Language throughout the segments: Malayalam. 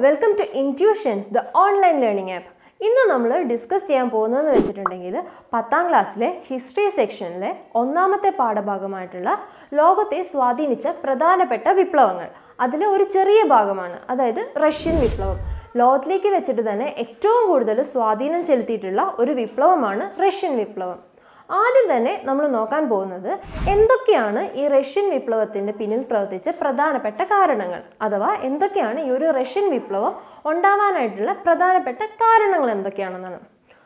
welcome to Intuitions the online learning app ഇന്ന് നമ്മൾ ഡിസ്കസ് ചെയ്യാൻ പോകുന്നതെന്ന് വെച്ചിട്ടുണ്ടെങ്കിൽ പത്താം ക്ലാസ്സിലെ ഹിസ്റ്ററി സെക്ഷനിലെ ഒന്നാമത്തെ പാഠഭാഗമായിട്ടുള്ള ലോകത്തെ സ്വാധീനിച്ച പ്രധാനപ്പെട്ട വിപ്ലവങ്ങൾ അതിലെ ഒരു ചെറിയ ഭാഗമാണ് അതായത് റഷ്യൻ വിപ്ലവം ലോകത്തിലേക്ക് വെച്ചിട്ട് തന്നെ ഏറ്റവും കൂടുതൽ സ്വാധീനം ചെലുത്തിയിട്ടുള്ള ഒരു വിപ്ലവമാണ് റഷ്യൻ വിപ്ലവം ആദ്യം തന്നെ നമ്മൾ നോക്കാൻ പോകുന്നത് എന്തൊക്കെയാണ് ഈ റഷ്യൻ വിപ്ലവത്തിൻ്റെ പിന്നിൽ പ്രവർത്തിച്ച പ്രധാനപ്പെട്ട കാരണങ്ങൾ അഥവാ എന്തൊക്കെയാണ് ഈ ഒരു റഷ്യൻ വിപ്ലവം ഉണ്ടാവാനായിട്ടുള്ള പ്രധാനപ്പെട്ട കാരണങ്ങൾ എന്തൊക്കെയാണെന്നാണ്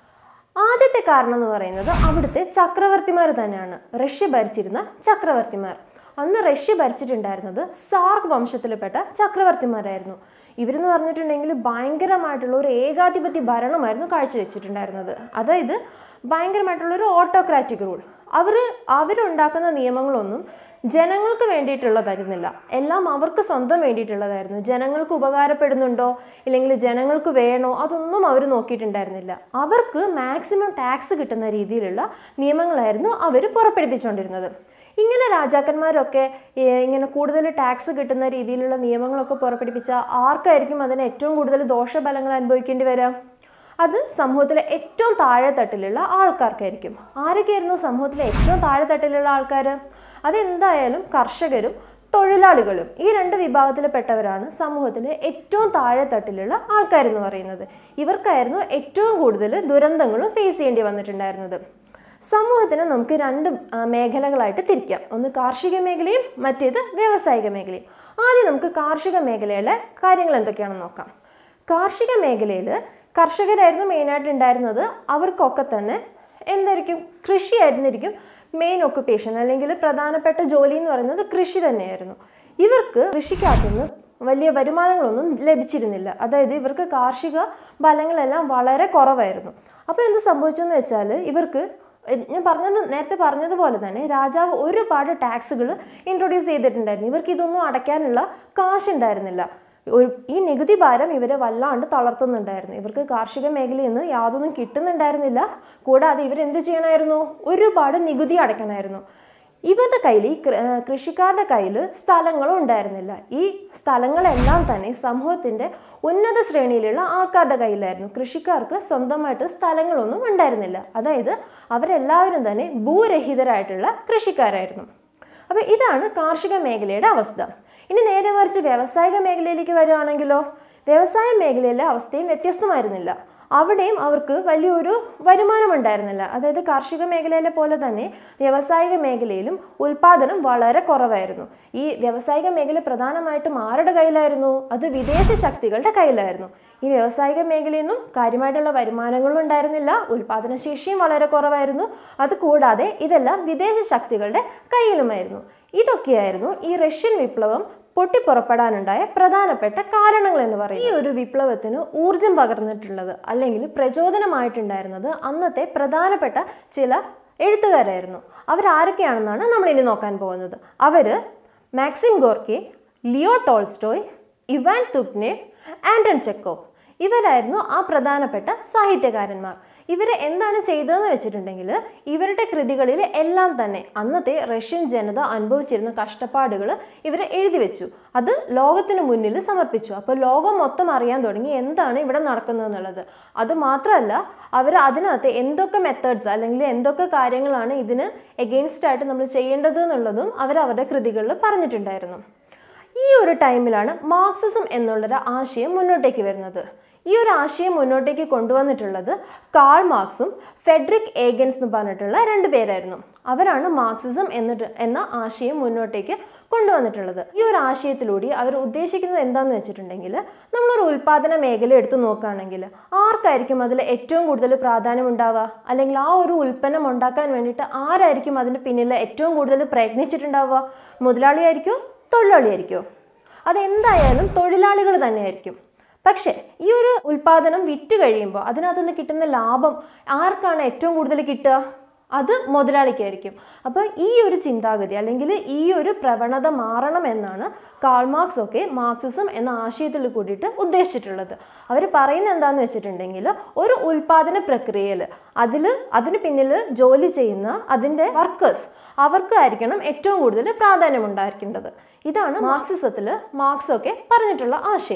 ആദ്യത്തെ കാരണം എന്ന് പറയുന്നത് അവിടുത്തെ ചക്രവർത്തിമാർ തന്നെയാണ് റഷ്യ ഭരിച്ചിരുന്ന ചക്രവർത്തിമാർ അന്ന് റഷ്യ ഭരിച്ചിട്ടുണ്ടായിരുന്നത് സാർക്ക് വംശത്തിൽപ്പെട്ട ചക്രവർത്തിമാരായിരുന്നു ഇവരെന്ന് പറഞ്ഞിട്ടുണ്ടെങ്കിൽ ഭയങ്കരമായിട്ടുള്ള ഒരു ഏകാധിപത്യ ഭരണമായിരുന്നു കാഴ്ചവെച്ചിട്ടുണ്ടായിരുന്നത് അതായത് ഭയങ്കരമായിട്ടുള്ള ഒരു ഓട്ടോക്രാറ്റിക് റൂൾ അവർ അവരുണ്ടാക്കുന്ന നിയമങ്ങളൊന്നും ജനങ്ങൾക്ക് വേണ്ടിയിട്ടുള്ളതായിരുന്നില്ല എല്ലാം അവർക്ക് സ്വന്തം വേണ്ടിയിട്ടുള്ളതായിരുന്നു ജനങ്ങൾക്ക് ഉപകാരപ്പെടുന്നുണ്ടോ ഇല്ലെങ്കിൽ ജനങ്ങൾക്ക് വേണോ അതൊന്നും അവർ നോക്കിയിട്ടുണ്ടായിരുന്നില്ല അവർക്ക് മാക്സിമം ടാക്സ് കിട്ടുന്ന രീതിയിലുള്ള നിയമങ്ങളായിരുന്നു അവർ പുറപ്പെടുപ്പിച്ചുകൊണ്ടിരുന്നത് ഇങ്ങനെ രാജാക്കന്മാരൊക്കെ ഏർ, ഇങ്ങനെ കൂടുതൽ ടാക്സ് കിട്ടുന്ന രീതിയിലുള്ള നിയമങ്ങളൊക്കെ പുറപ്പെടുപ്പിച്ച ആർക്കായിരിക്കും അതിന് ഏറ്റവും കൂടുതൽ ദോഷഫലങ്ങൾ അനുഭവിക്കേണ്ടി വരിക അത് സമൂഹത്തിലെ ഏറ്റവും താഴെത്തട്ടിലുള്ള ആൾക്കാർക്കായിരിക്കും ആരൊക്കെയായിരുന്നു സമൂഹത്തിലെ ഏറ്റവും താഴെത്തട്ടിലുള്ള ആൾക്കാർ അതെന്തായാലും കർഷകരും തൊഴിലാളികളും ഈ രണ്ട് വിഭാഗത്തിൽപ്പെട്ടവരാണ് സമൂഹത്തിലെ ഏറ്റവും താഴെത്തട്ടിലുള്ള ആൾക്കാരെന്ന് പറയുന്നത് ഇവർക്കായിരുന്നു ഏറ്റവും കൂടുതൽ ദുരന്തങ്ങളും ഫേസ് ചെയ്യേണ്ടി വന്നിട്ടുണ്ടായിരുന്നത് സമൂഹത്തിന് നമുക്ക് രണ്ട് ആ, മേഖലകളായിട്ട് തിരിക്കാം ഒന്ന് കാർഷിക മേഖലയും മറ്റേത് വ്യാവസായിക മേഖലയും ആദ്യം നമുക്ക് കാർഷിക മേഖലയിലെ കാര്യങ്ങൾ എന്തൊക്കെയാണെന്ന് നോക്കാം കാർഷിക മേഖലയിൽ കർഷകരായിരുന്നു മെയിനായിട്ട് ഉണ്ടായിരുന്നത് അവർക്കൊക്കെ തന്നെ എന്തായിരിക്കും കൃഷിയായിരുന്നിരിക്കും മെയിൻ ഒക്കുപ്പേഷൻ അല്ലെങ്കിൽ പ്രധാനപ്പെട്ട ജോലി എന്ന് പറയുന്നത് കൃഷി തന്നെയായിരുന്നു ഇവർക്ക് കൃഷിക്കകത്തുനിന്ന് വലിയ വരുമാനങ്ങളൊന്നും ലഭിച്ചിരുന്നില്ല അതായത് ഇവർക്ക് കാർഷിക ഫലങ്ങളെല്ലാം വളരെ കുറവായിരുന്നു അപ്പോൾ എന്ത് സംഭവിച്ചു എന്ന് വെച്ചാൽ ഇവർക്ക് എ- ഞാൻ പറഞ്ഞത് നേരത്തെ പറഞ്ഞതുപോലെ തന്നെ രാജാവ് ഒരുപാട് ടാക്സുകൾ ഇൻട്രൊഡ്യൂസ് ചെയ്തിട്ടുണ്ടായിരുന്നു ഇവർക്ക് ഇതൊന്നും അടയ്ക്കാനുള്ള കാശ് ഉണ്ടായിരുന്നില്ല ഒരു ഈ നികുതി ഭാരം ഇവരെ വല്ലാണ്ട് തളർത്തുന്നുണ്ടായിരുന്നു ഇവർക്ക് കാർഷിക മേഖലയിൽ നിന്ന് യാതൊന്നും കിട്ടുന്നുണ്ടായിരുന്നില്ല കൂടാതെ ഇവരെന്ത് ചെയ്യണമായിരുന്നു ഒരുപാട് നികുതി അടയ്ക്കണമായിരുന്നു ഇവരുടെ കയ്യിൽ ഈ കൃ- ഏർ കൃഷിക്കാരുടെ കയ്യിൽ സ്ഥലങ്ങളും ഉണ്ടായിരുന്നില്ല ഈ സ്ഥലങ്ങളെല്ലാം തന്നെ സമൂഹത്തിന്റെ ഉന്നത ശ്രേണിയിലുള്ള ആൾക്കാരുടെ കയ്യിലായിരുന്നു കൃഷിക്കാർക്ക് സ്വന്തമായിട്ട് സ്ഥലങ്ങളൊന്നും ഉണ്ടായിരുന്നില്ല അതായത് അവരെല്ലാവരും തന്നെ ഭൂരഹിതരായിട്ടുള്ള കൃഷിക്കാരായിരുന്നു അപ്പോൾ ഇതാണ് കാർഷിക മേഖലയുടെ അവസ്ഥ ഇനി നേരെ മറിച്ച് വ്യാവസായിക മേഖലയിലേക്ക് വരികയാണെങ്കിലോ വ്യവസായ മേഖലയിലെ അവസ്ഥയും വ്യത്യസ്തമായിരുന്നില്ല അവിടെയും അവർക്ക് വലിയൊരു വരുമാനം ഉണ്ടായിരുന്നില്ല അതായത് കാർഷിക മേഖലയിലെ പോലെ തന്നെ വ്യാവസായിക മേഖലയിലും ഉൽപാദനം വളരെ കുറവായിരുന്നു ഈ വ്യാവസായിക മേഖല പ്രധാനമായിട്ടും ആരുടെ കയ്യിലായിരുന്നു അത് വിദേശ ശക്തികളുടെ കയ്യിലായിരുന്നു ഈ വ്യാവസായിക മേഖലയിൽ നിന്നും കാര്യമായിട്ടുള്ള വരുമാനങ്ങളും ഉണ്ടായിരുന്നില്ല ഉൽപാദന ശേഷിയും വളരെ കുറവായിരുന്നു അത് കൂടാതെ ഇതെല്ലാം വിദേശ ശക്തികളുടെ കയ്യിലുമായിരുന്നു ഇതൊക്കെയായിരുന്നു ഈ റഷ്യൻ വിപ്ലവം പൊട്ടിപ്പുറപ്പെടാനുണ്ടായ പ്രധാനപ്പെട്ട കാരണങ്ങൾ എന്ന് പറയും ഈ ഒരു വിപ്ലവത്തിന് ഊർജം പകർന്നിട്ടുള്ളത് അല്ലെങ്കിൽ പ്രചോദനമായിട്ടുണ്ടായിരുന്നത് അന്നത്തെ പ്രധാനപ്പെട്ട ചില എഴുത്തുകാരായിരുന്നു അവരാരൊക്കെയാണെന്നാണ് നമ്മൾ ഇനി നോക്കാൻ പോകുന്നത് അവര് Maxim Gorky Leo Tolstoy Ivan തുപ്നെ ആൻഡൺ ചെക്കോവ് ഇവരായിരുന്നു ആ പ്രധാനപ്പെട്ട സാഹിത്യകാരന്മാർ ഇവരെ എന്താണ് ചെയ്തതെന്ന് വെച്ചിട്ടുണ്ടെങ്കിൽ ഇവരുടെ കൃതികളിൽ എല്ലാം തന്നെ അന്നത്തെ റഷ്യൻ ജനത അനുഭവിച്ചിരുന്ന കഷ്ടപ്പാടുകൾ ഇവർ എഴുതി വെച്ചു അത് ലോകത്തിന് മുന്നിൽ സമർപ്പിച്ചു അപ്പോൾ ലോകം മൊത്തം അറിയാൻ തുടങ്ങി എന്താണ് ഇവിടെ നടക്കുന്നത് എന്നുള്ളത് അത് മാത്രമല്ല അവർ അതിനകത്ത് എന്തൊക്കെ മെത്തേഡ്സ് അല്ലെങ്കിൽ എന്തൊക്കെ കാര്യങ്ങളാണ് ഇതിന് എഗെയിൻസ്റ്റ് ആയിട്ട് നമ്മൾ ചെയ്യേണ്ടത് എന്നുള്ളതും അവർ അവരുടെ കൃതികളിൽ പറഞ്ഞിട്ടുണ്ടായിരുന്നു ഈ ഒരു ടൈമിലാണ് മാർക്സിസം എന്നുള്ളൊരു ആശയം മുന്നോട്ടേക്ക് വരുന്നത് ഈ ഒരു ആശയം മുന്നോട്ടേക്ക് കൊണ്ടുവന്നിട്ടുള്ളത് കാൾ മാർക്സും ഫെഡറിക് ഏഗൻസ് എന്ന് പറഞ്ഞിട്ടുള്ള രണ്ട് പേരായിരുന്നു അവരാണ് മാർക്സിസം എന്നിട്ട് എന്ന ആശയം മുന്നോട്ടേക്ക് കൊണ്ടുവന്നിട്ടുള്ളത് ഈ ഒരു ആശയത്തിലൂടെ അവർ ഉദ്ദേശിക്കുന്നത് എന്താണെന്ന് വെച്ചിട്ടുണ്ടെങ്കിൽ നമ്മളൊരു ഉൽപാദന മേഖല എടുത്തു നോക്കുകയാണെങ്കിൽ ആർക്കായിരിക്കും അതിൽ ഏറ്റവും കൂടുതൽ പ്രാധാന്യം ഉണ്ടാവുക അല്ലെങ്കിൽ ആ ഒരു ഉൽപ്പന്നം ഉണ്ടാക്കാൻ വേണ്ടിയിട്ട് ആരായിരിക്കും അതിന് പിന്നിൽ ഏറ്റവും കൂടുതൽ പ്രയത്നിച്ചിട്ടുണ്ടാവുക മുതലാളിയായിരിക്കും തൊഴിലാളിയായിരിക്കും അതെന്തായാലും തൊഴിലാളികൾ തന്നെയായിരിക്കും പക്ഷേ ഈ ഒരു ഉൽപാദനം വിറ്റ് കഴിയുമ്പോൾ അതിനകത്ത് നിന്ന് കിട്ടുന്ന ലാഭം ആർക്കാണ് ഏറ്റവും കൂടുതൽ കിട്ടുക അത് മുതലാളിക്കായിരിക്കും അപ്പോൾ ഈ ഒരു ചിന്താഗതി അല്ലെങ്കിൽ ഈ ഒരു പ്രവണത മാറണം എന്നാണ് കാൾ മാർക്സ് ഒക്കെ മാർക്സിസം എന്ന ആശയത്തിൽ കൂടിയിട്ട് ഉദ്ദേശിച്ചിട്ടുള്ളത് അവർ പറയുന്നത് എന്താണെന്ന് വെച്ചിട്ടുണ്ടെങ്കിൽ ഒരു ഉൽപാദന പ്രക്രിയയിൽ അതിൽ അതിന് പിന്നിൽ ജോലി ചെയ്യുന്ന അതിൻ്റെ വർക്കേഴ്സ് അവർക്കായിരിക്കണം ഏറ്റവും കൂടുതൽ പ്രാധാന്യം ഉണ്ടായിരിക്കേണ്ടത് ഇതാണ് മാർക്സിസത്തിൽ മാർക്സ് ഒക്കെ പറഞ്ഞിട്ടുള്ള ആശയം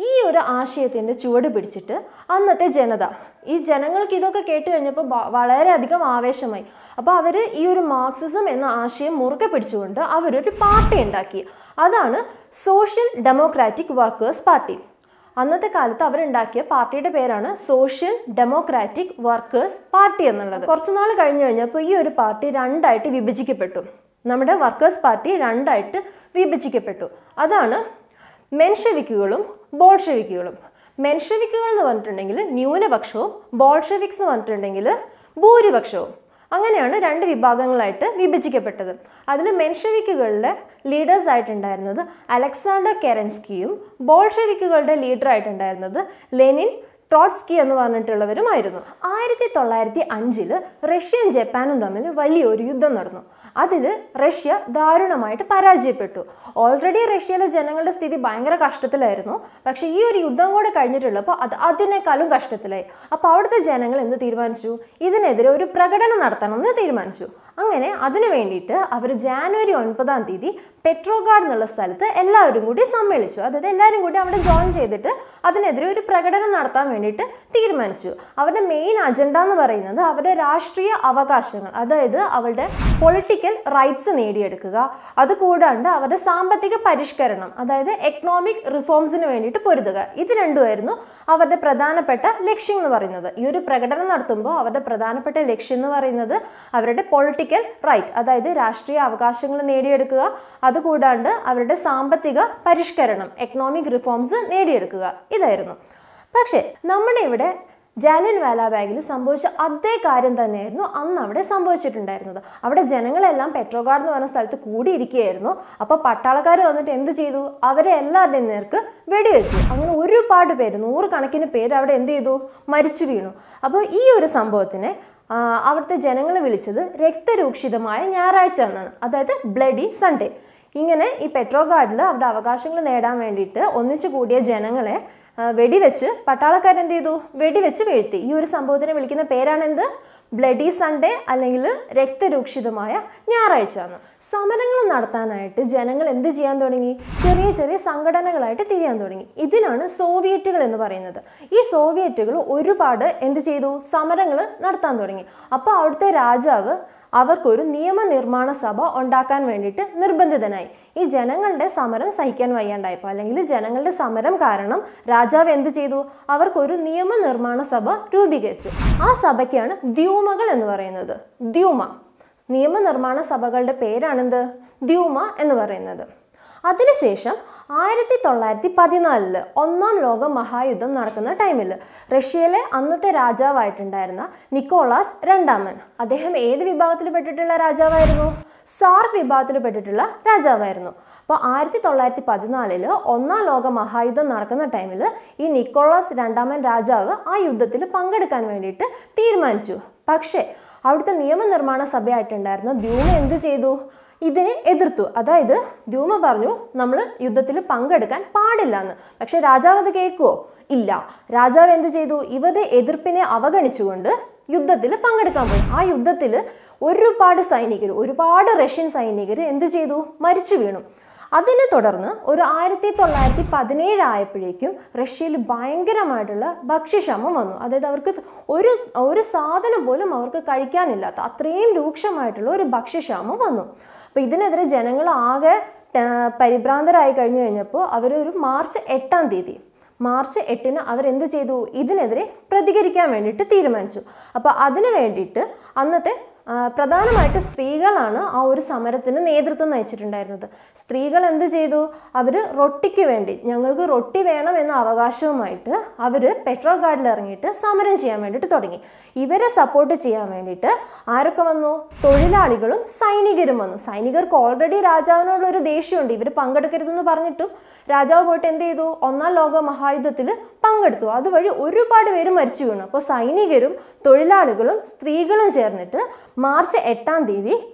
ഈ ഒരു ആശയത്തിൻ്റെ ചുവട് പിടിച്ചിട്ട് അന്നത്തെ ജനത ഈ ജനങ്ങൾക്ക് ഇതൊക്കെ കേട്ട് കഴിഞ്ഞപ്പോൾ വ- വളരെയധികം ആവേശമായി അപ്പോൾ അവർ ഈ ഒരു മാർക്സിസം എന്ന ആശയം മുറുകെ പിടിച്ചുകൊണ്ട് അവരൊരു പാർട്ടി ഉണ്ടാക്കി അതാണ് സോഷ്യൽ ഡെമോക്രാറ്റിക് വർക്കേഴ്സ് പാർട്ടി അന്നത്തെ കാലത്ത് അവരുണ്ടാക്കിയ പാർട്ടിയുടെ പേരാണ് സോഷ്യൽ ഡെമോക്രാറ്റിക് വർക്കേഴ്സ് പാർട്ടി എന്നുള്ളത് കുറച്ചു നാൾ കഴിഞ്ഞു കഴിഞ്ഞപ്പോൾ ഈ ഒരു പാർട്ടി രണ്ടായിട്ട് വിഭജിക്കപ്പെട്ടു നമ്മുടെ വർക്കേഴ്സ് പാർട്ടി രണ്ടായിട്ട് വിഭജിക്കപ്പെട്ടു അതാണ് മെൻഷവിക്കുകളും ബോൾഷവിക്കുകളും മെൻഷവിക്കുകൾ എന്ന് പറഞ്ഞിട്ടുണ്ടെങ്കിൽ ന്യൂനപക്ഷവും ബോൾഷവിക്സ് എന്ന് പറഞ്ഞിട്ടുണ്ടെങ്കിൽ ഭൂരിപക്ഷവും അങ്ങനെയാണ് രണ്ട് വിഭാഗങ്ങളായിട്ട് വിഭജിക്കപ്പെട്ടത് അതിൽ മെൻഷവിക്കുകളുടെ ലീഡേഴ്സ് ആയിട്ടുണ്ടായിരുന്നത് അലക്സാണ്ടർ കെറൻസ്കിയും ബോൾഷവിക്കുകളുടെ ലീഡർ ആയിട്ടുണ്ടായിരുന്നത് ലെനിൻ ട്രോട്സ്കി എന്ന് പറഞ്ഞിട്ടുള്ളവരുമായിരുന്നു ആയിരത്തി തൊള്ളായിരത്തി അഞ്ചില് റഷ്യയും ജപ്പാനും തമ്മിൽ വലിയൊരു യുദ്ധം നടന്നു അതിൽ റഷ്യ ദാരുണമായിട്ട് പരാജയപ്പെട്ടു ഓൾറെഡി റഷ്യയിലെ ജനങ്ങളുടെ സ്ഥിതി ഭയങ്കര കഷ്ടത്തിലായിരുന്നു പക്ഷെ ഈ ഒരു യുദ്ധം കൂടെ കഴിഞ്ഞിട്ടുള്ളപ്പോൾ അത് അതിനേക്കാളും കഷ്ടത്തിലായി അപ്പോൾ അവിടുത്തെ ജനങ്ങൾ എന്ത് തീരുമാനിച്ചു ഇതിനെതിരെ ഒരു പ്രകടനം നടത്തണമെന്ന് തീരുമാനിച്ചു അങ്ങനെ അതിനു വേണ്ടിയിട്ട് അവർ ജാനുവരി ഒൻപതാം തീയതി പെട്രോഗാഡ് എന്നുള്ള സ്ഥലത്ത് എല്ലാവരും കൂടി സമ്മേളിച്ചു അതായത് എല്ലാവരും കൂടി അവിടെ ജോയിൻ ചെയ്തിട്ട് അതിനെതിരെ ഒരു പ്രകടനം നടത്താൻ വേണ്ടിയിട്ട് തീരുമാനിച്ചു അവരുടെ മെയിൻ അജണ്ട എന്ന് പറയുന്നത് അവരുടെ രാഷ്ട്രീയ അവകാശങ്ങൾ അതായത് അവരുടെ പൊളിറ്റിക്കൽ റൈറ്റ്സ് നേടിയെടുക്കുക അതുകൂടാണ്ട് അവരുടെ സാമ്പത്തിക പരിഷ്കരണം അതായത് എക്കണോമിക് റിഫോംസിന് വേണ്ടിയിട്ട് പൊരുതുക ഇത് രണ്ടുമായിരുന്നു അവരുടെ പ്രധാനപ്പെട്ട ലക്ഷ്യം എന്ന് പറയുന്നത് ഈ ഒരു പ്രകടനം നടത്തുമ്പോൾ അവരുടെ പ്രധാനപ്പെട്ട ലക്ഷ്യം എന്ന് പറയുന്നത് അവരുടെ പൊളിറ്റിക്കൽ റൈറ്റ് അതായത് രാഷ്ട്രീയ അവകാശങ്ങൾ നേടിയെടുക്കുക അതുകൂടാണ്ട് അവരുടെ സാമ്പത്തിക പരിഷ്കരണം എക്കണോമിക് റിഫോംസ് നേടിയെടുക്കുക ഇതായിരുന്നു പക്ഷേ നമ്മുടെ ഇവിടെ ജാലിയൻ വാലാബാഗിൽ സംഭവിച്ച അതേ കാര്യം തന്നെയായിരുന്നു അന്ന് അവിടെ സംഭവിച്ചിട്ടുണ്ടായിരുന്നത് അവിടെ ജനങ്ങളെല്ലാം പെട്രോഗാർഡ് എന്ന് പറഞ്ഞ സ്ഥലത്ത് കൂടിയിരിക്കുകയായിരുന്നു അപ്പോൾ പട്ടാളക്കാർ വന്നിട്ട് എന്ത് ചെയ്തു അവരെ എല്ലാവരുടെയും നേർക്ക് വെടിവെച്ചു അങ്ങനെ ഒരുപാട് പേര് നൂറുകണക്കിന് പേര് അവിടെ എന്ത് ചെയ്തു മരിച്ചു വീണു അപ്പോൾ ഈ ഒരു സംഭവത്തിനെ ആ, അവിടുത്തെ ജനങ്ങൾ വിളിച്ചത് രക്തരൂക്ഷിതമായ ഞായറാഴ്ച എന്നാണ് അതായത് ബ്ലഡി സൺഡേ ഇങ്ങനെ ഈ പെട്രോഗാർഡിൽ അവരുടെ അവകാശങ്ങൾ നേടാൻ വേണ്ടിയിട്ട് ഒന്നിച്ചു കൂടിയ ജനങ്ങളെ ആ, വെടിവെച്ച് പട്ടാളക്കാരെന്ത് ചെയ്തു വെടിവെച്ച് വീഴ്ത്തി ഈ ഒരു സംഭവത്തിനെ വിളിക്കുന്ന പേരാണെന്ത് ബ്ലഡി സൺഡേ അല്ലെങ്കിൽ രക്തരൂക്ഷിതമായ ഞായറാഴ്ച എന്ന് സമരങ്ങൾ നടത്താനായിട്ട് ജനങ്ങൾ എന്ത് ചെയ്യാൻ തുടങ്ങി ചെറിയ ചെറിയ സംഘടനകളായിട്ട് തിരിയാൻ തുടങ്ങി ഇതിനാണ് സോവിയറ്റുകൾ എന്ന് പറയുന്നത് ഈ സോവിയറ്റുകൾ ഒരുപാട് എന്ത് ചെയ്തു സമരങ്ങൾ നടത്താൻ തുടങ്ങി അപ്പോൾ അവിടുത്തെ രാജാവ് അവർക്കൊരു നിയമനിർമ്മാണ സഭ ഉണ്ടാക്കാൻ വേണ്ടിയിട്ട് നിർബന്ധിതനായി ഈ ജനങ്ങളുടെ സമരം സഹിക്കാൻ വയ്യാണ്ടായപ്പോൾ അല്ലെങ്കിൽ ജനങ്ങളുടെ സമരം കാരണം രാജാവ് എന്തു ചെയ്തു അവർക്കൊരു നിയമനിർമ്മാണ സഭ രൂപീകരിച്ചു ആ സഭയ്ക്കാണ് ദ്യൂമകൾ എന്ന് പറയുന്നത് ദ്യൂമ നിയമനിർമ്മാണ സഭകളുടെ പേരാണെന്ത് ദ്യൂമ എന്ന് പറയുന്നത് അതിനുശേഷം ആയിരത്തി തൊള്ളായിരത്തി പതിനാലില് ഒന്നാം ലോക മഹായുദ്ധം നടക്കുന്ന ടൈമിൽ റഷ്യയിലെ അന്നത്തെ രാജാവായിട്ടുണ്ടായിരുന്ന നിക്കോളാസ് രണ്ടാമൻ അദ്ദേഹം ഏത് വിഭാഗത്തിൽ പെട്ടിട്ടുള്ള രാജാവായിരുന്നു സാർ വിഭാഗത്തിൽ പെട്ടിട്ടുള്ള രാജാവായിരുന്നു അപ്പോൾ ആയിരത്തി തൊള്ളായിരത്തി പതിനാലില് ഒന്നാം ലോക മഹായുദ്ധം നടക്കുന്ന ടൈമിൽ ഈ നിക്കോളാസ് രണ്ടാമൻ രാജാവ് ആ യുദ്ധത്തിൽ പങ്കെടുക്കാൻ വേണ്ടിയിട്ട് തീരുമാനിച്ചു പക്ഷേ അവിടുത്തെ നിയമനിർമ്മാണ സഭയായിട്ടുണ്ടായിരുന്ന ദ്യൂമ എന്ത് ചെയ്തു ഇതിനെ എതിർത്തു അതായത് ദ്യൂമ പറഞ്ഞു നമ്മൾ യുദ്ധത്തിൽ പങ്കെടുക്കാൻ പാടില്ല എന്ന് പക്ഷെ രാജാവ് അത് കേൾക്കുവോ ഇല്ല രാജാവ് എന്ത് ചെയ്തു ഇവരുടെ എതിർപ്പിനെ അവഗണിച്ചുകൊണ്ട് യുദ്ധത്തിൽ പങ്കെടുക്കാൻ പോയി ആ യുദ്ധത്തിൽ ഒരുപാട് സൈനികർ ഒരുപാട് റഷ്യൻ സൈനികർ എന്ത് ചെയ്തു മരിച്ചു വീണു അതിനെ തുടർന്ന് ഒരു ആയിരത്തി തൊള്ളായിരത്തി പതിനേഴ് ആയപ്പോഴേക്കും റഷ്യയിൽ ഭയങ്കരമായിട്ടുള്ള ഭക്ഷ്യക്ഷമം വന്നു അതായത് അവർക്ക് ഒരു ഒരു സാധനം പോലും അവർക്ക് കഴിക്കാനില്ലാത്ത അത്രയും രൂക്ഷമായിട്ടുള്ള ഒരു ഭക്ഷ്യക്ഷാമം വന്നു അപ്പോൾ ഇതിനെതിരെ ജനങ്ങൾ ആകെ ആ, പരിഭ്രാന്തരായി കഴിഞ്ഞു കഴിഞ്ഞപ്പോൾ അവർ ഒരു മാർച്ച് എട്ടാം തീയതി മാർച്ച് എട്ടിന് അവരെന്ത് ചെയ്തു ഇതിനെതിരെ പ്രതികരിക്കാൻ വേണ്ടിയിട്ട് തീരുമാനിച്ചു അപ്പോൾ അതിനു വേണ്ടിയിട്ട് അന്നത്തെ ആ, പ്രധാനമായിട്ട് സ്ത്രീകളാണ് ആ ഒരു സമരത്തിന് നേതൃത്വം നയിച്ചിട്ടുണ്ടായിരുന്നത് സ്ത്രീകൾ എന്ത് ചെയ്തു അവർ റൊട്ടിക്ക് വേണ്ടി ഞങ്ങൾക്ക് റൊട്ടി വേണം എന്ന അവകാശവുമായിട്ട് അവർ പെട്രോൾ ഗാർഡിൽ ഇറങ്ങിയിട്ട് സമരം ചെയ്യാൻ വേണ്ടിയിട്ട് തുടങ്ങി ഇവരെ സപ്പോർട്ട് ചെയ്യാൻ വേണ്ടിയിട്ട് ആരൊക്കെ വന്നു തൊഴിലാളികളും സൈനികരും വന്നു സൈനികർക്ക് ഓൾറെഡി രാജാവിനോടുള്ള ഒരു ദേഷ്യമുണ്ട് ഇവർ പങ്കെടുക്കരുതെന്ന് പറഞ്ഞിട്ടും രാജാവ് പോയിട്ട് എന്ത് ചെയ്തു ഒന്നാം ലോക മഹായുദ്ധത്തിൽ പങ്കെടുത്തു അതുവഴി ഒരുപാട് പേര് മരിച്ചു വീണു അപ്പോൾ സൈനികരും തൊഴിലാളികളും സ്ത്രീകളും ചേർന്നിട്ട് മാർച്ച് എട്ടാം തീയതി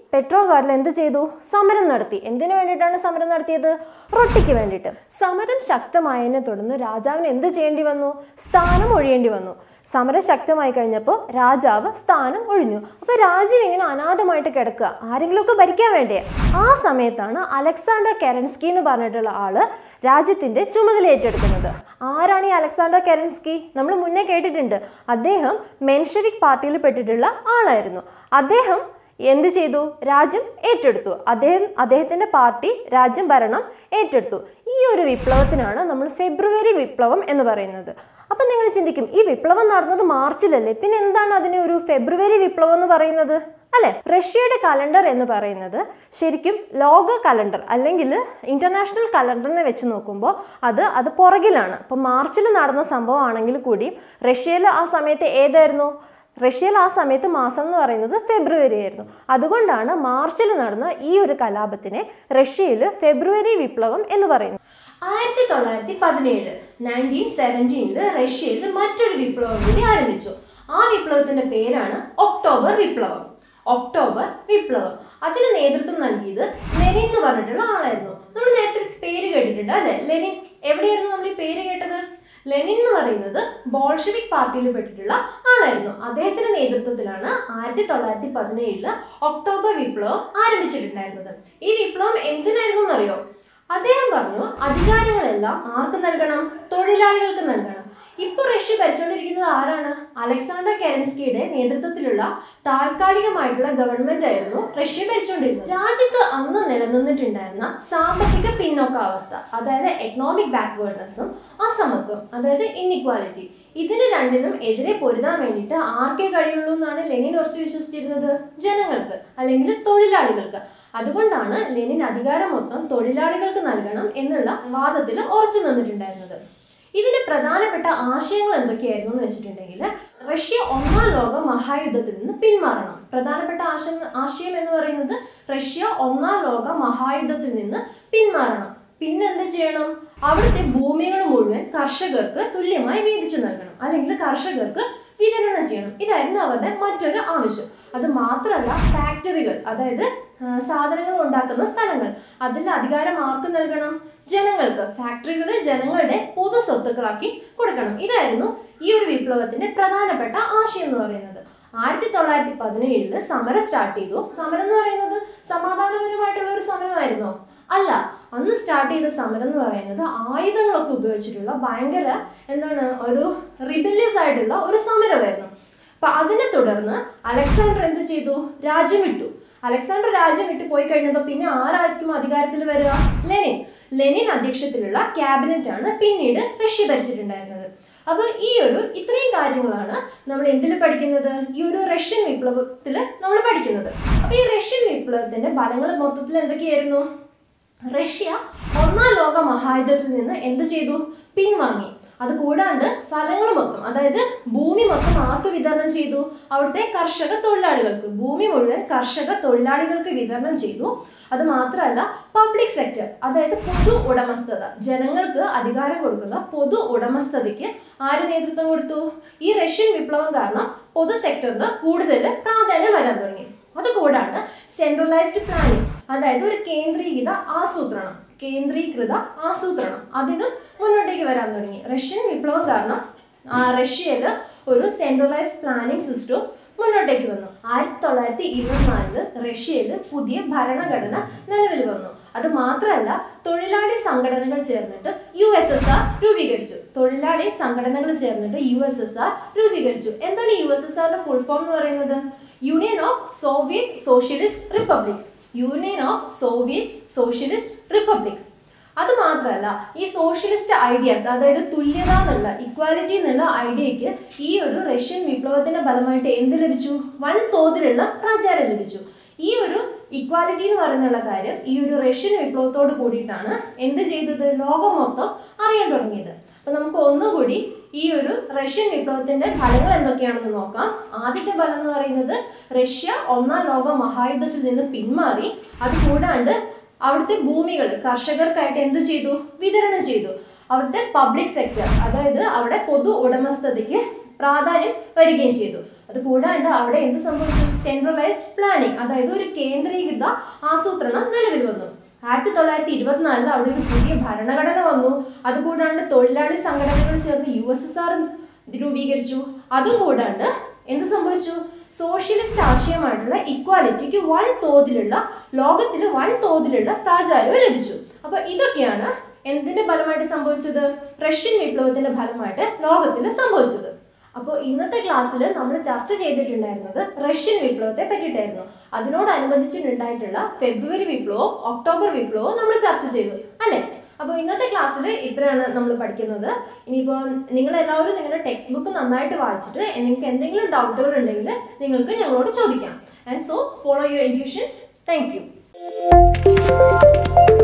പെട്രോഗാർഡിൽ എന്ത് ചെയ്തു സമരം നടത്തി എന്തിനു വേണ്ടിയിട്ടാണ് സമരം നടത്തിയത് റൊട്ടിക്ക് വേണ്ടിയിട്ട് സമരം ശക്തമായതിനെ തുടർന്ന് രാജാവിന് എന്ത് ചെയ്യേണ്ടി വന്നു സ്ഥാനം ഒഴിയേണ്ടി വന്നു സമരം ശക്തമായി കഴിഞ്ഞപ്പോൾ രാജാവ് സ്ഥാനം ഒഴിഞ്ഞു അപ്പോൾ രാജ്യം ഇങ്ങനെ അനാഥമായിട്ട് കിടക്കുക ആരെങ്കിലുമൊക്കെ ഭരിക്കാൻ വേണ്ടേ ആ സമയത്താണ് അലക്സാണ്ടർ കെറൻസ്കി എന്ന് പറഞ്ഞിട്ടുള്ള ആള് രാജ്യത്തിന്റെ ചുമതല ഏറ്റെടുക്കുന്നത് ആരാണ് ഈ അലക്സാണ്ടർ കെറൻസ്കി നമ്മൾ മുന്നേ കേട്ടിട്ടുണ്ട് അദ്ദേഹം മെൻഷവിക് പാർട്ടിയിൽ പെട്ടിട്ടുള്ള ആളായിരുന്നു അദ്ദേഹം എന്ത് ചെയ്തു രാജ്യം ഏറ്റെടുത്തു അദ്ദേഹം അദ്ദേഹത്തിന്റെ പാർട്ടി രാജ്യം ഭരണം ഏറ്റെടുത്തു ഈ ഒരു വിപ്ലവത്തിനാണ് നമ്മൾ ഫെബ്രുവരി വിപ്ലവം എന്ന് പറയുന്നത് അപ്പം നിങ്ങൾ ചിന്തിക്കും ഈ വിപ്ലവം നടന്നത് മാർച്ചിലല്ലേ പിന്നെ എന്താണ് അതിനെ ഒരു ഫെബ്രുവരി വിപ്ലവം എന്ന് പറയുന്നത് അല്ലെ റഷ്യയുടെ കലണ്ടർ എന്ന് പറയുന്നത് ശരിക്കും ലോക കലണ്ടർ അല്ലെങ്കിൽ ഇന്റർനാഷണൽ കലണ്ടറിനെ വെച്ച് നോക്കുമ്പോൾ അത് അത് പുറകിലാണ് അപ്പം മാർച്ചിൽ നടന്ന സംഭവമാണെങ്കിൽ കൂടി റഷ്യയിൽ ആ സമയത്ത് ഏതായിരുന്നു റഷ്യയിൽ ആ സമയത്ത് മാസം എന്ന് പറയുന്നത് ഫെബ്രുവരി ആയിരുന്നു അതുകൊണ്ടാണ് മാർച്ചിൽ നടന്ന ഈ ഒരു കലാപത്തിനെ റഷ്യയിൽ ഫെബ്രുവരി വിപ്ലവം എന്ന് പറയുന്നത് ആയിരത്തി തൊള്ളായിരത്തി പതിനേഴ് നയൻറ്റീൻ സെവൻറ്റീനിൽ റഷ്യയിൽ മറ്റൊരു വിപ്ലവം കൂടി ആരംഭിച്ചു ആ വിപ്ലവത്തിന്റെ പേരാണ് ഒക്ടോബർ വിപ്ലവം ഒക്ടോബർ വിപ്ലവം അതിന് നേതൃത്വം നൽകിയത് ലെനിൻ എന്ന് പറഞ്ഞിട്ടുള്ള ആളായിരുന്നു നമ്മൾ നേരത്തെ പേര് കേട്ടിട്ടുണ്ട് അല്ലെ ലെനിൻ എവിടെയായിരുന്നു നമ്മൾ ഈ പേര് കേട്ടത് ലെനിൻ എന്ന് പറയുന്നത് ബോൾഷവിക് പാർട്ടിയിൽ പെട്ടിട്ടുള്ള ആളായിരുന്നു അദ്ദേഹത്തിന്റെ നേതൃത്വത്തിലാണ് ആയിരത്തി തൊള്ളായിരത്തി പതിനേഴില് ഒക്ടോബർ വിപ്ലവം ആരംഭിച്ചിട്ടുണ്ടായിരുന്നത് ഈ വിപ്ലവം എന്തിനായിരുന്നു എന്നറിയോ അദ്ദേഹം പറഞ്ഞു അധികാരങ്ങളെല്ലാം ആർക്ക് നൽകണം തൊഴിലാളികൾക്ക് നൽകണം ഇപ്പൊ റഷ്യ ഭരിച്ചുകൊണ്ടിരിക്കുന്നത് ആരാണ് അലക്സാണ്ടർ കെരൻസ്കിയുടെ നേതൃത്വത്തിലുള്ള താൽക്കാലികമായിട്ടുള്ള ഗവൺമെന്റ് ആയിരുന്നു റഷ്യ ഭരിച്ചുകൊണ്ടിരുന്നത് രാജ്യത്ത് അന്ന് നിലനിന്നിട്ടുണ്ടായിരുന്ന സാമ്പത്തിക പിന്നോക്കാവസ്ഥ അതായത് എക്കണോമിക് ബാക്ക്വേർഡ്നെസ്സും അസമത്വം അതായത് ഇന്നിക്വാലിറ്റി ഇതിന് രണ്ടിനും എതിരെ പൊരുതാൻ വേണ്ടിയിട്ട് ആർക്കേ കഴിയുള്ളൂ എന്നാണ് ലെനിൻ ഉറച്ചു വിശ്വസിച്ചിരുന്നത് ജനങ്ങൾക്ക് അല്ലെങ്കിൽ തൊഴിലാളികൾക്ക് അതുകൊണ്ടാണ് ലെനിൻ അധികാരം മൊത്തം തൊഴിലാളികൾക്ക് നൽകണം എന്നുള്ള വാദത്തിൽ ഉറച്ചു നിന്നിട്ടുണ്ടായിരുന്നത് ഇതിന്റെ പ്രധാനപ്പെട്ട ആശയങ്ങൾ എന്തൊക്കെയായിരുന്നു എന്ന് വെച്ചിട്ടുണ്ടെങ്കിൽ റഷ്യ ഒന്നാം ലോക മഹായുദ്ധത്തിൽ നിന്ന് പിന്മാറണം പ്രധാനപ്പെട്ട ആശയം ആശയം എന്ന് പറയുന്നത് റഷ്യ ഒന്നാം ലോക മഹായുദ്ധത്തിൽ നിന്ന് പിന്മാറണം പിന്നെ എന്ത് ചെയ്യണം അവിടുത്തെ ഭൂമികൾ മുഴുവൻ കർഷകർക്ക് തുല്യമായി വീതിച്ചു നൽകണം അല്ലെങ്കിൽ കർഷകർക്ക് വിതരണം ചെയ്യണം ഇതായിരുന്നു അവരുടെ മറ്റൊരു ആവശ്യം അത് മാത്രമല്ല ഫാക്ടറികൾ അതായത് ആ, സാധനങ്ങൾ ഉണ്ടാക്കുന്ന സ്ഥലങ്ങൾ അതിൽ അധികാരം ആർക്ക് നൽകണം ജനങ്ങൾക്ക് ഫാക്ടറികൾ ജനങ്ങളുടെ പൊതു സ്വത്തുക്കളാക്കി കൊടുക്കണം ഇതായിരുന്നു ഈ ഒരു വിപ്ലവത്തിന്റെ പ്രധാനപ്പെട്ട ആശയം എന്ന് പറയുന്നത് ആയിരത്തി തൊള്ളായിരത്തി പതിനേഴില് സമരം സ്റ്റാർട്ട് ചെയ്തു സമരം എന്ന് പറയുന്നത് സമാധാനപരമായിട്ടുള്ള ഒരു സമരമായിരുന്നോ അല്ല അന്ന് സ്റ്റാർട്ട് ചെയ്ത സമരം എന്ന് പറയുന്നത് ആയുധങ്ങളൊക്കെ ഉപയോഗിച്ചിട്ടുള്ള ഭയങ്കര എന്താണ് ഒരു റിബല്യസ് ആയിട്ടുള്ള ഒരു സമരമായിരുന്നു അപ്പൊ അതിനെ തുടർന്ന് അലക്സാണ്ടർ എന്ത് ചെയ്തു രാജ്യം വിട്ടു അലക്സാണ്ടർ രാജ്യം വിട്ടു പോയി കഴിഞ്ഞപ്പോൾ പിന്നെ ആരായിരിക്കും അധികാരത്തിൽ വരിക ലെനിൻ ലെനിൻ അധ്യക്ഷത്തിലുള്ള ക്യാബിനറ്റ് ആണ് പിന്നീട് റഷ്യ ഭരിച്ചിട്ടുണ്ടായിരുന്നത് അപ്പൊ ഈ ഒരു ഇത്രയും കാര്യങ്ങളാണ് നമ്മൾ എന്തിൽ പഠിക്കുന്നത് ഈ ഒരു റഷ്യൻ വിപ്ലവത്തിൽ നമ്മൾ പഠിക്കുന്നത് അപ്പൊ ഈ റഷ്യൻ വിപ്ലവത്തിന്റെ ഫലങ്ങൾ മൊത്തത്തിൽ എന്തൊക്കെയായിരുന്നു റഷ്യ ഒന്നാം ലോക മഹായുദ്ധത്തിൽ നിന്ന് എന്ത് ചെയ്തു പിൻവാങ്ങി അത് കൂടാണ്ട് സ്ഥലങ്ങൾ മൊത്തം അതായത് ഭൂമി മൊത്തം ആർക്ക് വിതരണം ചെയ്തു അവിടുത്തെ കർഷക തൊഴിലാളികൾക്ക് ഭൂമി മുഴുവൻ കർഷക തൊഴിലാളികൾക്ക് വിതരണം ചെയ്തു അത് മാത്രമല്ല പബ്ലിക് സെക്ടർ അതായത് പൊതു ഉടമസ്ഥത ജനങ്ങൾക്ക് അധികാരം കൊടുക്കുന്ന പൊതു ഉടമസ്ഥതയ്ക്ക് ആര് നേതൃത്വം കൊടുത്തു ഈ റഷ്യൻ വിപ്ലവം കാരണം പൊതു സെക്ടറിന് കൂടുതൽ പ്രാധാന്യം വരാൻ തുടങ്ങി അതുകൂടാണ്ട് സെൻട്രലൈസ്ഡ് പ്ലാനിങ് അതായത് ഒരു കേന്ദ്രീകൃത ആസൂത്രണം കേന്ദ്രീകൃത ആസൂത്രണം അതിനും മുന്നോട്ടേക്ക് വരാൻ തുടങ്ങി റഷ്യൻ വിപ്ലവം കാരണം ആ, റഷ്യയില് ഒരു സെൻട്രലൈസ്ഡ് പ്ലാനിംഗ് സിസ്റ്റം മുന്നോട്ടേക്ക് വന്നു ആയിരത്തി തൊള്ളായിരത്തി ഇരുപത്തിനാലില് റഷ്യയിൽ പുതിയ ഭരണഘടന നിലവിൽ വന്നു അത് മാത്രമല്ല തൊഴിലാളി സംഘടനകൾ ചേർന്നിട്ട് യു എസ് എസ് ആർ രൂപീകരിച്ചു തൊഴിലാളി സംഘടനകൾ ചേർന്നിട്ട് യു എസ് എസ് ആർ രൂപീകരിച്ചു എന്താണ് യു എസ് എസ് ആറിന്റെ ഫുൾ ഫോം എന്ന് പറയുന്നത് Union of Soviet Socialist Republic Union of Soviet Socialist Republic അത് മാത്രമല്ല ഈ സോഷ്യലിസ്റ്റ് ഐഡിയാസ് അതായത് തുല്യത എന്നുള്ള ഇക്വാലിറ്റി എന്നുള്ള ഐഡിയക്ക് ഈ ഒരു റഷ്യൻ വിപ്ലവത്തിന്റെ ഫലമായിട്ട് എന്ത് ലഭിച്ചു വൻ തോതിലുള്ള പ്രചാരം ലഭിച്ചു ഈ ഒരു ഇക്വാലിറ്റി എന്ന് പറയുന്നുള്ള കാര്യം ഈ ഒരു റഷ്യൻ വിപ്ലവത്തോട് കൂടിയിട്ടാണ് എന്ത് ചെയ്തത് ലോകം മൊത്തം അറിയാൻ തുടങ്ങിയത് അപ്പൊ നമുക്ക് ഒന്നുകൂടി ഈ ഒരു റഷ്യൻ വിപ്ലവത്തിന്റെ ഫലങ്ങൾ എന്തൊക്കെയാണെന്ന് നോക്കാം ആദ്യത്തെ ഫലം എന്ന് പറയുന്നത് റഷ്യ ഒന്നാം ലോക മഹായുദ്ധത്തിൽ നിന്ന് പിന്മാറി അത് കൂടാണ്ട് അവിടുത്തെ ഭൂമികൾ കർഷകർക്കായിട്ട് എന്തു ചെയ്തു വിതരണം ചെയ്തു അവിടുത്തെ പബ്ലിക് സെക്ടർ അതായത് അവിടെ പൊതു ഉടമസ്ഥതയ്ക്ക് പ്രാധാന്യം വരികയും ചെയ്തു അത് കൂടാണ്ട് അവിടെ എന്ത് സംഭവിച്ചു സെൻട്രലൈസ്ഡ് പ്ലാനിങ് അതായത് ഒരു കേന്ദ്രീകൃത ആസൂത്രണം നിലവിൽ വന്നു ആയിരത്തി തൊള്ളായിരത്തി ഇരുപത്തിനാലിൽ അവിടെ ഒരു പുതിയ ഭരണഘടന വന്നു അതുകൂടാണ്ട് തൊഴിലാളി സംഘടനകൾ ചേർന്ന് യു എസ് എസ് ആർ രൂപീകരിച്ചു അതും കൂടാണ്ട് എന്ത് സംഭവിച്ചു സോഷ്യലിസ്റ്റ് ആശയമായിട്ടുള്ള ഇക്വാലിറ്റിക്ക് വൻ തോതിലുള്ള ലോകത്തിൽ വൻ തോതിലുള്ള പ്രാചാര്യവും ലഭിച്ചു അപ്പൊ ഇതൊക്കെയാണ് എന്തിന്റെ ഫലമായിട്ട് സംഭവിച്ചത് റഷ്യൻ വിപ്ലവത്തിന്റെ ഫലമായിട്ട് ലോകത്തിൽ സംഭവിച്ചത് അപ്പോൾ ഇന്നത്തെ ക്ലാസ്സിൽ നമ്മൾ ചർച്ച ചെയ്തിട്ടുണ്ടായിരുന്നത് റഷ്യൻ വിപ്ലവത്തെ പറ്റിയിട്ടായിരുന്നു അതിനോടനുബന്ധിച്ചിട്ടുണ്ടായിട്ടുള്ള ഫെബ്രുവരി വിപ്ലവവും ഒക്ടോബർ വിപ്ലവവും നമ്മൾ ചർച്ച ചെയ്തു അല്ലേ അപ്പോൾ ഇന്നത്തെ ക്ലാസ്സിൽ ഇത്രയാണ് നമ്മൾ പഠിക്കുന്നത് ഇനിയിപ്പോൾ നിങ്ങൾ എല്ലാവരും നിങ്ങളുടെ ടെക്സ്റ്റ് ബുക്ക് നന്നായിട്ട് വായിച്ചിട്ട് നിങ്ങൾക്ക് എന്തെങ്കിലും ഡൗട്ടുകൾ ഉണ്ടെങ്കിൽ നിങ്ങൾക്ക് ഞങ്ങളോട് ചോദിക്കാം and so follow your Intuitions thank U